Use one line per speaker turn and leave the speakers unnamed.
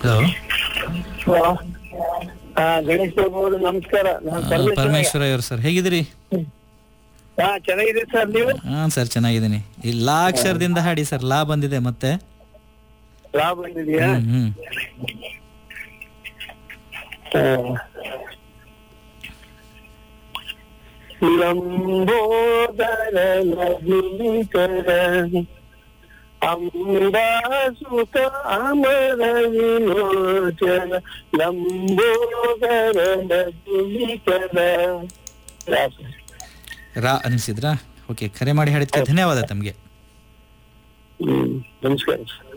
Hello
ಹಾ ಗಣೇಶ್ ಬಾಬು ಅವರು ನಮಸ್ಕಾರ ನಾನು ಪರಮೇಶ್ವರ.
ಪರಮೇಶ್ವರ ಅವರು ಸರ್ ಹೇಗಿದ್ದೀರಿ
ಹಾ ಚೆನ್ನಾಗಿದೆ ಸರ್ ನೀವು
ಹಾ ಸರ್ ಚೆನ್ನಾಗಿದ್ದೀನಿ ಈ ಲಾ ಅಕ್ಷರದಿಂದ ಹಾಡಿ ಸರ್ ಲಾ ಬಂದಿದೆ ಮತ್ತೆ
ಲಾ ಬಂದಿದ್ಯಾ
ಹ್ಮ್ ಹ್ಮ್
ಲಂಬೋದರ ಲಗ್ನಿಕರ ಅಂಬಾಸುತ ಅಮರ ವಿಮೋಚನ ಲಂಬೋದರ ಲಗ್ನಿಕರ
ರಾ ಅನಿಸಿದ್ರಾ ಓಕೆ ಕರೆ ಮಾಡಿ ಹಾಡಿದ್ಕೆ ಧನ್ಯವಾದ ತಮಗೆ
ಹ್ಮ್ ನಮಸ್ಕಾರ ಸರ್